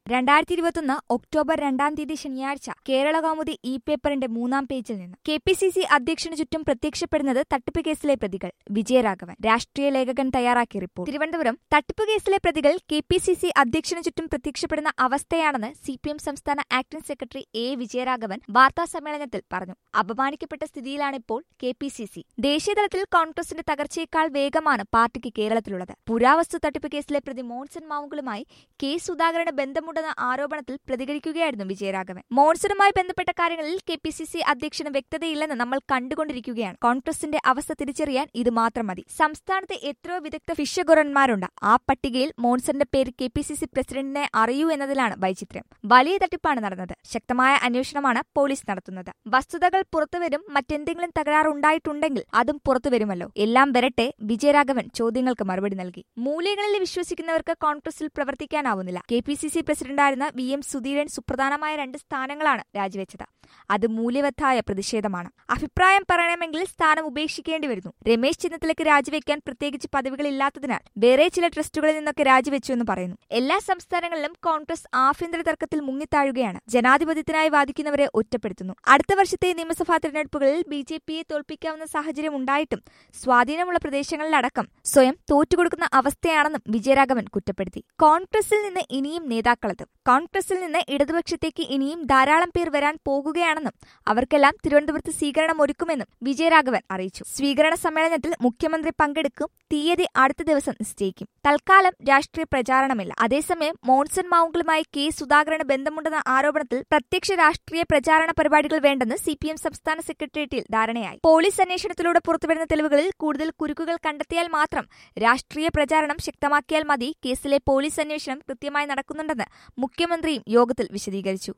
രണ്ടായിരത്തി ഇരുപത്തൊന്ന് ഒക്ടോബർ രണ്ടാം തീയതി ശനിയാഴ്ച കേരള കൗമുദി ഇ പേപ്പറിന്റെ മൂന്നാം പേജിൽ നിന്ന് കെ പി സി സി അധ്യക്ഷന് ചുറ്റും പ്രത്യക്ഷപ്പെടുന്നത് തട്ടിപ്പ് കേസിലെ പ്രതികൾ വിജയരാഘവൻ രാഷ്ട്രീയ ലേഖകൻ തയ്യാറാക്കിയ റിപ്പോർട്ട് തിരുവനന്തപുരം തട്ടിപ്പ് കേസിലെ പ്രതികൾ കെ പി സി സി അധ്യക്ഷന് ചുറ്റും പ്രത്യക്ഷപ്പെടുന്ന അവസ്ഥയാണെന്ന് സി പി എം സംസ്ഥാന ആക്ടിംഗ് സെക്രട്ടറി എ വിജയരാഘവൻ വാർത്താ സമ്മേളനത്തിൽ പറഞ്ഞു അപമാനിക്കപ്പെട്ട സ്ഥിതിയിലാണിപ്പോൾ കെ പി സി സി ദേശീയതലത്തിൽ കോൺഗ്രസിന്റെ തകർച്ചയേക്കാൾ വേഗമാണ് പാർട്ടിക്ക് കേരളത്തിലുള്ളത് പുരാവസ്തു തട്ടിപ്പ് കേസിലെ പ്രതി മോൺസൺ മാവുകളുമായി കെ സുധാകരന് ബന്ധമുണ്ടെന്ന ആരോപണത്തിൽ പ്രതികരിക്കുകയായിരുന്നു വിജയരാഘവൻ മോൺസണുമായി ബന്ധപ്പെട്ട കാര്യങ്ങളിൽ കെ പി സി സി അധ്യക്ഷന് വ്യക്തതയില്ലെന്ന് നമ്മൾ കണ്ടുകൊണ്ടിരിക്കുകയാണ് കോൺഗ്രസിന്റെ അവസ്ഥ തിരിച്ചറിയാൻ ഇത് മാത്രം മതി സംസ്ഥാനത്തെ എത്രയോ വിദഗ്ധ ഫിഷഗുറന്മാരുണ്ട് ആ പട്ടികയിൽ മോൺസന്റെ പേര് കെ പി സി സി പ്രസിഡന്റിനെ അറിയൂ എന്നതിലാണ് വൈചിത്രം വലിയ തട്ടിപ്പാണ് നടന്നത് ശക്തമായ അന്വേഷണമാണ് പോലീസ് നടത്തുന്നത് വസ്തുതകൾ പുറത്തുവരും മറ്റെന്തെങ്കിലും തകരാറുണ്ടായിട്ടുണ്ടെങ്കിൽ അതും പുറത്തുവരുമല്ലോ എല്ലാം വരട്ടെ വിജയരാഘവൻ ചോദ്യങ്ങൾക്ക് മറുപടി നൽകി മൂല്യങ്ങളിൽ വിശ്വസിക്കുന്നവർക്ക് കോൺഗ്രസിൽ പ്രവർത്തിക്കാനാവുന്നില്ല കെ പി സി സി പ്രസിഡന്റായിരുന്ന വി എം സുധീരൻ സുപ്രധാനമായ രണ്ട് സ്ഥാനങ്ങളാണ് രാജിവെച്ചത് അത് മൂല്യവത്തായ പ്രതിഷേധമാണ് അഭിപ്രായം പറയണമെങ്കിൽ സ്ഥാനം ഉപേക്ഷിക്കേണ്ടി വരുന്നു രമേശ് ചെന്നിത്തലയ്ക്ക് രാജിവെക്കാൻ പ്രത്യേകിച്ച് പദവികളില്ലാത്തതിനാൽ വേറെ ചില ട്രസ്റ്റുകളിൽ നിന്നൊക്കെ രാജിവെച്ചു എന്ന് പറയുന്നു എല്ലാ സംസ്ഥാനങ്ങളിലും കോൺഗ്രസ് ആഭ്യന്തര തർക്കത്തിൽ മുങ്ങിത്താഴുകയാണ് ജനാധിപത്യത്തിനായി വാദിക്കുന്നവരെ ഒറ്റപ്പെടുത്തുന്നു അടുത്ത വർഷത്തെ നിയമസഭാ തെരഞ്ഞെടുപ്പുകളിൽ ബി ജെ പിയെ തോൽപ്പിക്കാവുന്ന സാഹചര്യം ഉണ്ടായിട്ടും സ്വാധീനമുള്ള പ്രദേശങ്ങളിലടക്കം സ്വയം തോറ്റുകൊടുക്കുന്ന അവസ്ഥയാണെന്നും വിജയരാഘവൻ കുറ്റപ്പെടുത്തി കോൺഗ്രസിൽ നിന്ന് ഇനിയും നേതാക്കളെത്തും കോൺഗ്രസിൽ നിന്ന് ഇടതുപക്ഷത്തേക്ക് ഇനിയും ധാരാളം പേർ വരാൻ പോകുകയാണെന്നും അവർക്കെല്ലാം തിരുവനന്തപുരത്ത് സ്വീകരണം ഒരുക്കുമെന്നും വിജയരാഘവൻ അറിയിച്ചു സ്വീകരണ സമ്മേളനത്തിൽ മുഖ്യമന്ത്രി പങ്കെടുക്കും തീയതി അടുത്ത ദിവസം നിശ്ചയിക്കും തൽക്കാലം രാഷ്ട്രീയ പ്രചാരണമില്ല അതേസമയം മോൺസൺ മാവുകളുമായി കെ സുധാകരന് ബന്ധമുണ്ടെന്ന ആരോപണത്തിൽ പ്രത്യക്ഷ രാഷ്ട്രീയ പ്രചാരണ പരിപാടികൾ വേണ്ടെന്ന് സി പി എം സംസ്ഥാന സെക്രട്ടേറിയറ്റിൽ ധാരണയായി പോലീസ് അന്വേഷണത്തിലൂടെ പുറത്തുവരുന്ന തെളിവുകളിൽ കൂടുതൽ കുരുക്കുകൾ കണ്ടെത്തിയാൽ മാത്രം രാഷ്ട്രീയ പ്രചാരണം ശക്തമാക്കിയാൽ മതി കേസിലെ പോലീസ് അന്വേഷണം കൃത്യമായി നടക്കുന്നുണ്ടെന്ന് മുഖ്യമന്ത്രിയും യോഗത്തിൽ വിശദീകരിച്ചു